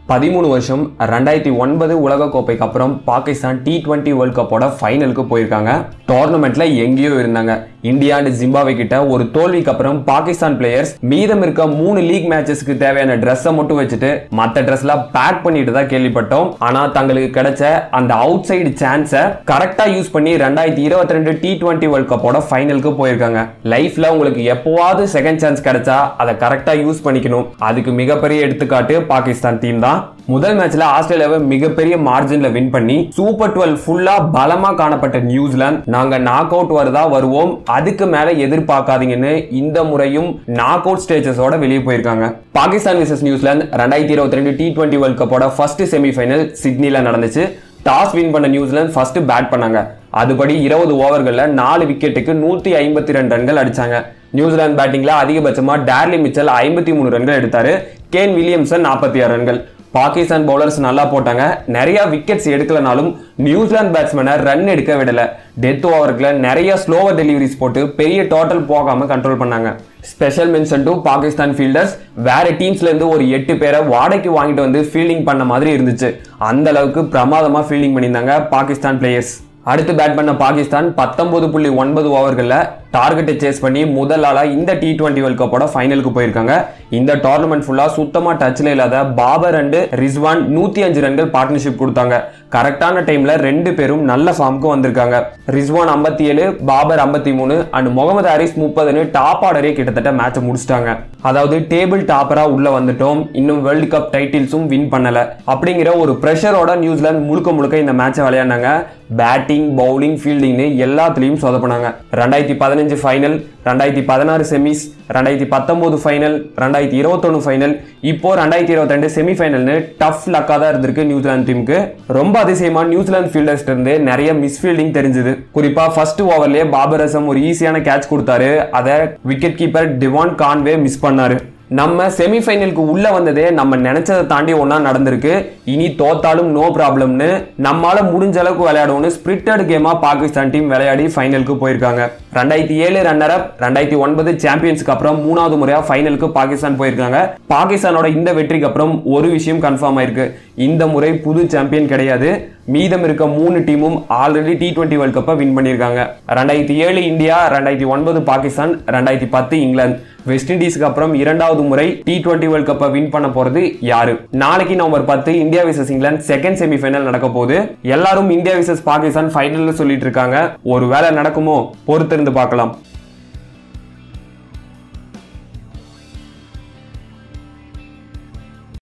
பதிமூணு வருஷம் ரெண்டாயிரத்தி ஒன்பது உலக கோப்பைக்கு அப்புறம் பாகிஸ்தான் டி டுவெண்ட்டி வேர்ல்ட் கப்போட ஃபைனலுக்கு போயிருக்காங்க டோர்னமெண்ட்ல எங்கேயோ இருந்தாங்க இந்தியா அண்ட் ஜிம்பாவே கிட்ட ஒரு தோல்விக்கு அப்புறம் பாகிஸ்தான் பிளேயர்ஸ் மீதம் இருக்க மூணு லீக் மேட்சஸ்க்கு தேவையான ட்ரெஸ்ஸை மட்டும் வச்சுட்டு மற்ற ட்ரெஸ்லாம் பேக் பண்ணிட்டு தான் கேள்விப்பட்டோம் ஆனா தங்களுக்கு கிடைச்ச அந்த அவுட் சைடு சான்ஸை கரெக்டா யூஸ் பண்ணி ரெண்டாயிரத்தி இருபத்தி ரெண்டு டி டுவெண்ட்டி வேர்ல்ட் கப்போட ஃபைனலுக்கு போயிருக்காங்க லைஃப்ல உங்களுக்கு எப்போவாவது செகண்ட் சான்ஸ் கிடைச்சா அதை கரெக்டா யூஸ் பண்ணிக்கணும் அதுக்கு மிகப்பெரிய எடுத்துக்காட்டு பாகிஸ்தான் டீம் தான் முதல் மேட்ச்ல ஆஸ்திரேலியாவை மிகப்பெரிய மார்ஜின்ல வின் பண்ணி சூப்பர் டுவெல் ஃபுல்லா பலமா காணப்பட்ட நியூசிலாந்து நாங்க நாக் அவுட் வருதா வருவோம் அதுக்கு மேல எதிர்பார்க்காதீங்கன்னு இந்த முறையும் நாக் அவுட் ஸ்டேஜஸோட வெளியே போயிருக்காங்க பாகிஸ்தான் விசஸ் நியூசிலாந்து ரெண்டாயிரத்தி இருபத்தி ரெண்டு டி டுவெண்ட்டி வேர்ல்ட் கப்போட ஃபர்ஸ்ட் செமிஃபைனல் சிட்னில நடந்துச்சு டாஸ் வின் பண்ண நியூசிலாந்து ஃபர்ஸ்ட் பேட் பண்ணாங்க அதுபடி இருபது ஓவர்கள்ல நாலு விக்கெட்டுக்கு நூத்தி ஐம்பத்தி ரெண்டு ரன்கள் அடிச்சாங்க நியூசிலாந்து பேட்டிங்ல அதிகபட்சமா டேர்லி மிச்சல் ஐம்பத்தி மூணு ரன்கள் எடுத்தாரு கேன் வில்லியம்சன் நாற்பத்தி ஆறு ரன்கள் பாகிஸ்தான் பவுலர்ஸ் நல்லா போட்டாங்க நிறைய விக்கெட்ஸ் எடுக்கலனாலும் நியூசிலாந்து பேட்ஸ்மேனை ரன் எடுக்க விடல டெத் ஓவருக்குள்ள நிறைய ஸ்லோவர் டெலிவரிஸ் போட்டு பெரிய டோட்டல் போகாம கண்ட்ரோல் பண்ணாங்க special mention to Pakistan fielders வேற டீம்ஸ்ல இருந்து ஒரு எட்டு பேரை வாடகைக்கு வாங்கிட்டு வந்து ஃபீல்டிங் பண்ண மாதிரி இருந்துச்சு அந்த அளவுக்கு பிரமாதமா ஃபீல்டிங் பண்ணியிருந்தாங்க பாகிஸ்தான் பிளேயர்ஸ் அடுத்து பேட் பண்ண பாகிஸ்தான் பத்தொன்பது புள்ளி ஒன்பது ஓவர்களில் டார்கெட்டை சேஸ் பண்ணி முதல் ஆளாக இந்த டி டுவெண்ட்டி வேர்ல்ட் கப்போட ஃபைனலுக்கு போயிருக்காங்க இந்த டோர்னமெண்ட் ஃபுல்லாக சுத்தமாக டச்சில் இல்லாத பாபர் அண்டு ரிஸ்வான் நூற்றி அஞ்சு ரன்கள் பார்ட்னர்ஷிப் கொடுத்தாங்க கரெக்டான டைமில் ரெண்டு பேரும் நல்ல ஃபார்முக்கு வந்திருக்காங்க ரிஸ்வான் ஐம்பத்தி ஏழு பாபர் ஐம்பத்தி மூணு அண்ட் முகமது ஹாரிஸ் முப்பதுன்னு டாப் ஆர்டரே கிட்டத்தட்ட மேட்சை முடிச்சிட்டாங்க அதாவது டேபிள் டாப்பராக உள்ள வந்துட்டோம் இன்னும் வேர்ல்டு கப் டைட்டில்ஸும் வின் பண்ணல அப்படிங்கிற ஒரு ப்ரெஷரோட நியூசிலாந்து முழுக்க முழுக்க இந்த மேட்சை விளையாடினாங்க பேட்டிங் பவுலிங் ஃபீல்டிங்னு எல்லாத்துலேயும் சொதப்பினாங்க ரெண்டாயிரத்தி பதினஞ்சு ஃபைனல் ரெண்டாயிரத்தி பதினாறு செமிஸ் ரெண்டாயிரத்தி பத்தொம்போது ஃபைனல் ரெண்டாயிரத்தி இருபத்தொன்று ஃபைனல் இப்போ ரெண்டாயிரத்தி இருபத்தி ரெண்டு செமிஃபைனல்னு டஃப் லக்காக தான் இருந்திருக்கு நியூசிலாந்து டீமுக்கு ரொம்ப அதிசயமா நியூசிலாந்து ஃபீல்டர்ஸ்ட் இருந்து நிறைய மிஸ்ஃபீல்டிங் தெரிஞ்சுது குறிப்பா ஃபர்ஸ்ட் ஓவர்லயே பாபர் அசம் ஒரு ஈஸியான கேட்ச் கொடுத்தாரு அதை wicket keeper Devon Conway miss பண்ணாரு நம்ம செமிஃபைனலுக்கு உள்ள வந்ததே நம்ம நினைச்சதை தாண்டி ஒன்றா நடந்திருக்கு இனி தோத்தாலும் நோ ப்ராப்ளம்னு நம்மால முடிஞ்ச அளவுக்கு விளையாடுவோம்னு ஸ்பிரிட்டட் கேமா பாகிஸ்தான் டீம் விளையாடி ஃபைனலுக்கு போயிருக்காங்க ரெண்டாயிரத்தி ஏழு ரன்னர் அப் ரெண்டாயிரத்தி ஒன்பது சாம்பியன்ஸ்க்கு அப்புறம் மூணாவது முறையா ஃபைனலுக்கு பாகிஸ்தான் போயிருக்காங்க பாகிஸ்தானோட இந்த வெற்றிக்கு அப்புறம் ஒரு விஷயம் கன்ஃபார்ம் ஆயிருக்கு இந்த முறை புது சாம்பியன் கிடையாது மீதம் இருக்க மூணு டீமும் ஆல்ரெடி டி டுவெண்ட்டி வேர்ல்ட் கப்பை வின் பண்ணியிருக்காங்க ரெண்டாயிரத்தி ஏழு இந்தியா ரெண்டாயிரத்தி ஒன்பது பாகிஸ்தான் ரெண்டாயிரத்தி பத்து இங்கிலாந்து வெஸ்ட் இண்டீஸ்க்கு அப்புறம் இரண்டாவது முறை டி டுவெண்ட்டி வேர்ல்ட் கப்பை வின் பண்ண போறது யாரு நாளைக்கு நவம்பர் பத்து India versus England second semifinal நடக்க போகுது எல்லாரும் இந்தியா விசஸ் பாகிஸ்தான் ஃபைனல்னு சொல்லிட்டு இருக்காங்க ஒரு வேலை நடக்குமோ பொறுத்திருந்து பார்க்கலாம்